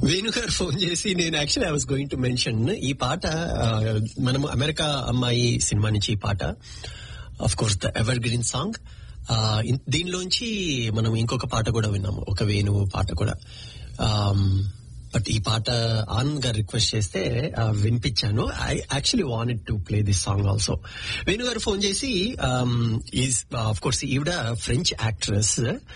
Venu garu phone చేసి నేను actually I was going to mention ఈ పాట ఆ, మనము అమెరికా అమ్మాయి సినిమా నుంచి ఈ పాట of course the evergreen song దీనిలోంచి మనం ఇంకొక పాట కూడా విన్నాము ఒక వేణు పాట కూడా బట్ ఈ పాట ఆనంద్ గారు రిక్వెస్ట్ చేస్తే ఆ, వినిపించాను I actually wanted to play this song also Venu garu phone చేసి ఈజ్ ఆఫ్ కోర్స్ ఈవిడ ఫ్రెంచ్ యాక్ట్రెస్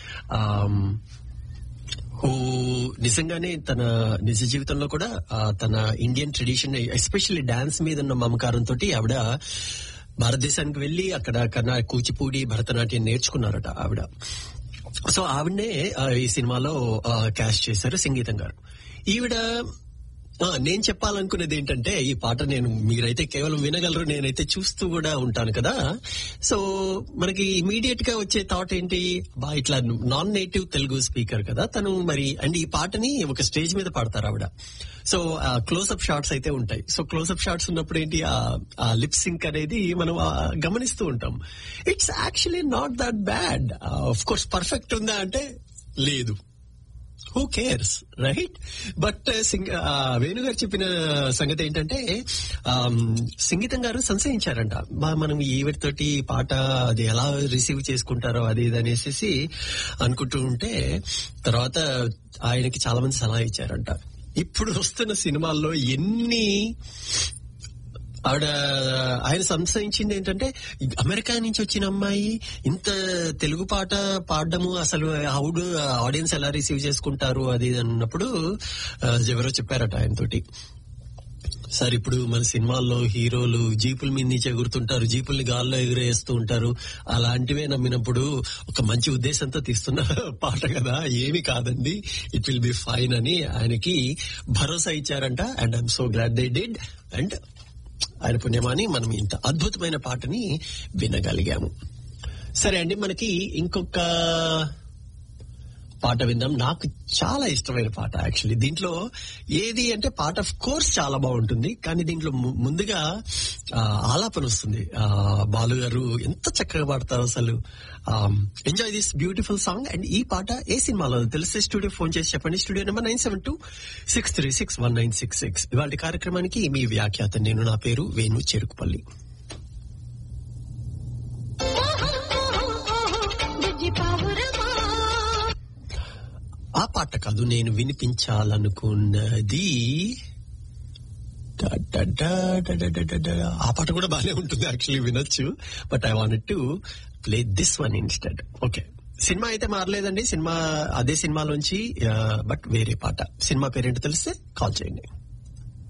హూ నిజంగానే తన నిజ జీవితంలో కూడా ఆ, తన ఇండియన్ ట్రెడిషన్ ఎస్పెషల్లీ డాన్స్ మీద ఉన్న మమకారంతో ఆవిడ భారతదేశానికి వెళ్లి అక్కడ కన్నా కూచిపూడి భరతనాట్యం నేర్చుకున్నారట ఆవిడ సో ఆవిడనే ఆ, ఈ సినిమాలో క్యాస్ట్ చేశారు సంగీతం గారు ఈవిడ ఆ, నేను చెప్పాలనుకునేది ఏంటంటే ఈ పాట నేను మీరైతే కేవలం వినగలరు నేనైతే చూస్తూ కూడా ఉంటాను కదా సో మనకి ఇమీడియట్ గా వచ్చే థాట్ ఏంటి బా ఇట్లా నాన్ నేటివ్ తెలుగు స్పీకర్ కదా తను మరి అండ్ ఈ పాటని ఒక స్టేజ్ మీద పాడతారు ఆవిడ సో క్లోజ్అప్ షాట్స్ అయితే ఉంటాయి సో క్లోజ్అప్ షాట్స్ ఉన్నప్పుడు ఏంటి ఆ లిప్ సింక్ అనేది మనం ఆ, గమనిస్తూ ఉంటాం it's actually not that bad of course perfect ఉందా అంటే లేదు who cares right but sing Venu garu చెప్పిన సంగతి ఏంటంటే ఆమ్, సంగీతం గారు సంశయించారంట మా- మనం ఈవిడ తోటి పాట అది ఎలా రిసీవ్ చేసుకుంటారో అది ఇది అనేసి అనుకుంటూ ఉంటే తర్వాత ఆయనకి చాలా మంది సలహా ఇచ్చారంట ఇప్పుడు వస్తున్న సినిమాల్లో ఎన్ని ఆవిడ ఆయన సంశయించింది ఏంటంటే అమెరికా నుంచి వచ్చిన అమ్మాయి ఇంత తెలుగు పాట పాడడము అసలు హౌడ్ ఆడియన్స్ ఎలా రిసీవ్ చేసుకుంటారు అది ఇది అన్నప్పుడు ఆ, ఎవరో చెప్పారట ఆయనతోటి సార్ ఇప్పుడు మన సినిమాల్లో హీరోలు జీపుల మీద నుంచి ఎగురుతుంటారు జీపుల్ని గాల్లో ఎగురేస్తూ ఉంటారు అలాంటివే నమ్మినప్పుడు ఒక మంచి ఉద్దేశంతో తీస్తున్న పాట కదా ఏమి కాదండి ఇట్ విల్ బి ఫైన్ అని ఆయనకి భరోసా ఇచ్చారంట and I'm so glad they did and ఆయన పుణ్యమాని మనం ఇంత అద్భుతమైన పాటని వినగలిగాము సరే అండి మనకి ఇంకొక పాట విందాం నాకు చాలా ఇష్టమైన పాట యాక్చువల్లీ దీంట్లో ఏది అంటే పాట ఆఫ్ కోర్స్ చాలా బాగుంటుంది కానీ దీంట్లో ము- ముందుగా ఆ, ఆలాపన వస్తుంది ఆ, బాలు గారు ఎంత చక్కగా పాడతారు అసలు enjoy this beautiful song and ఈ పాట ఏ సినిమాలో తెలిసే స్టూడియో ఫోన్ చేసి చెప్పండి studio number nine seven two six three six one nine six six ఇవాళ కార్యక్రమానికి మీ వ్యాఖ్యాత నేను నా పేరు వేణు చెరుకుపల్లి బుజ్జి పావురమా ఆ పాట కాదు నేను వినిపించాలనుకున్నది డా డా డా డా డా డా డా డా. ఆ పాట కూడా బాగానే ఉంటుంది యాక్చువల్లీ వినొచ్చు but I want to play this one instead okay సినిమా అయితే మారలేదండి సినిమా అదే సినిమాలోంచి బట్ వేరే పాట సినిమా పేరేంటో తెలిస్తే కాల్ చేయండి